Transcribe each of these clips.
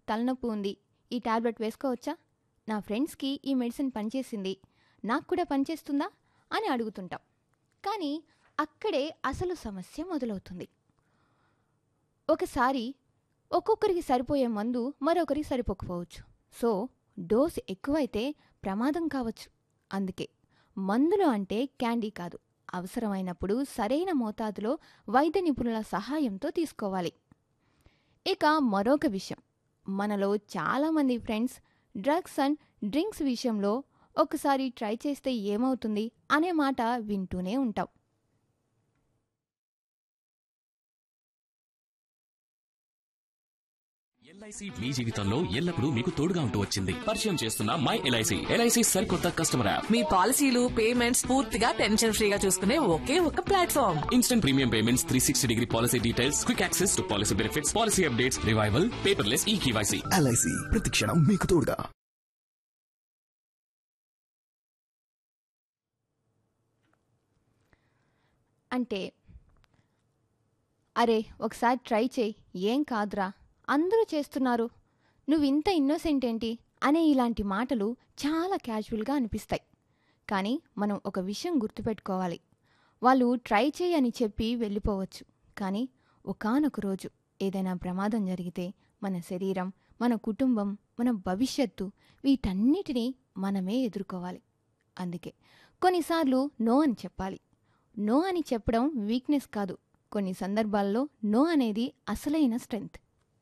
తలనొప్పి ఉంది ఈ టాబ్లెట్ వేసుకోవచ్చా నా ఫ్రెండ్స్కి ఈ మెడిసిన్ పనిచేసింది నాకు కూడా పనిచేస్తుందా అని అడుగుతుంటాం కానీ అక్కడే అసలు సమస్య మొదలవుతుంది ఒకసారి ఒక్కొక్కరికి సరిపోయే మందు మరొకరికి సరిపోకపోవచ్చు సో డోస్ ఎక్కువైతే ప్రమాదం కావచ్చు అందుకే మందులు అంటే క్యాండీ కాదు అవసరమైనప్పుడు సరైన మోతాదులో వైద్య నిపుణుల సహాయంతో తీసుకోవాలి ఇక మరొక విషయం మనలో చాలామంది ఫ్రెండ్స్ డ్రగ్స్ అండ్ డ్రింక్స్ విషయంలో ఒకసారి ట్రై చేస్తే ఏమవుతుంది అనే మాట వింటూనే ఉంటాం ఎల్ఐసి మీ జీవితంలో ఎల్లప్పుడూ మీకు తోడుగా ఉంటూ వచ్చింది పరిచయం చేస్తున్న మై ఎల్ఐసి ఎల్ఐసి సరికొత్త కస్టమర్ యాప్ మీ పాలసీలు పేమెంట్స్ పూర్తిగా టెన్షన్ ఫ్రీగా చూసుకునే ఒకే ఒక platform instant premium payments three sixty degree policy details quick access to policy benefits policy updates revival paperless e KYC LIC ప్రతిక్షణం మీకు తోడుగా అంటే అరే ఒకసారి ట్రై చేయి ఏం కాదురా అందరూ చేస్తున్నారు నువ్వు ఇంత ఇన్నోసెంట్ ఏంటి అనే ఇలాంటి మాటలు చాలా క్యాజువల్గా అనిపిస్తాయి కానీ మనం ఒక విషయం గుర్తుపెట్టుకోవాలి వాళ్ళు ట్రై చేయి అని చెప్పి వెళ్ళిపోవచ్చు కానీ ఒకానొక రోజు ఏదైనా ప్రమాదం జరిగితే మన శరీరం మన కుటుంబం మన భవిష్యత్తు వీటన్నిటినీ మనమే ఎదుర్కోవాలి అందుకే కొన్నిసార్లు నో అని చెప్పాలి నో అని చెప్పడం వీక్నెస్ కాదు కొన్ని సందర్భాల్లో నో అనేది అసలైన స్ట్రెంగ్త్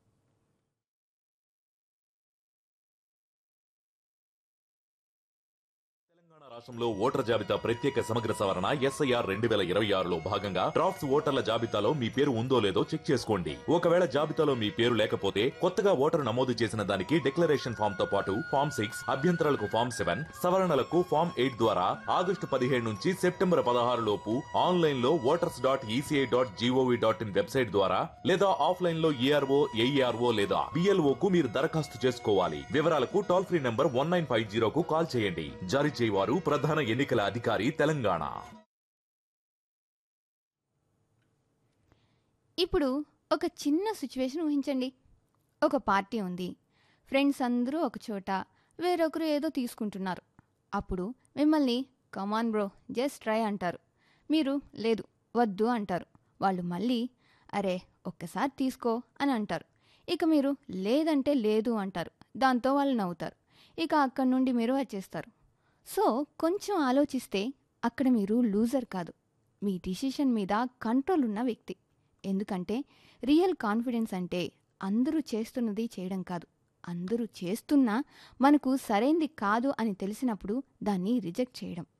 తెలంగాణ రాష్ట్రంలో ఓటర్ జాబితా ప్రత్యేక సమగ్ర సవరణ ఎస్ఐఆర్ రెండు వేల ఇరవై ఆరులో భాగంగా డ్రాఫ్ట్స్ ఓటర్ల జాబితాలో మీ పేరు ఉందో లేదో చెక్ చేసుకోండి ఒకవేళ జాబితాలో మీ పేరు లేకపోతే కొత్తగా ఓటరు నమోదు చేసిన దానికి డిక్లరేషన్ ఫామ్ తో పాటు ఫామ్ సిక్స్ అభ్యంతరాలకు ఫామ్ సెవెన్ సవరణలకు ఫామ్ ఎయిట్ ద్వారా ఆగస్టు పదిహేడు నుంచి సెప్టెంబర్ పదహారు లోపు ఆన్లైన్ లో voters dot ECI dot gov dot in website ద్వారా లేదా ఆఫ్లైన్ లో ఈఆర్ఓ ఏఈఆర్ఓ లేదా బిఎల్ఓ కు మీరు దరఖాస్తు చేసుకోవాలి వివరాలకు toll free number one nine five జీరోకు కాల్ చేయండి జారీ చేయవారు ప్రధాన ఎన్నికల అధికారి తెలంగాణ ఇప్పుడు ఒక చిన్న సిచ్యువేషన్ ఊహించండి ఒక పార్టీ ఉంది ఫ్రెండ్స్ అందరూ ఒక చోట వేరొకరు ఏదో తీసుకుంటున్నారు అప్పుడు మిమ్మల్ని కమాన్ బ్రో జస్ట్ ట్రై అంటారు మీరు లేదు వద్దు అంటారు వాళ్ళు మళ్ళీ అరే ఒక్కసారి తీసుకో అని అంటారు ఇక మీరు లేదంటే లేదు అంటారు దాంతో వాళ్ళు నవ్వుతారు ఇక అక్కడి నుండి మీరు వచ్చేస్తారు సో కొంచెం ఆలోచిస్తే అక్కడ మీరు లూజర్ కాదు మీ డిసిషన్ మీద కంట్రోల్ ఉన్న వ్యక్తి ఎందుకంటే రియల్ కాన్ఫిడెన్స్ అంటే అందరూ చేస్తున్నది చేయడం కాదు అందరూ చేస్తున్నా మనకు సరైంది కాదు అని తెలిసినప్పుడు దాన్ని రిజెక్ట్ చేయడం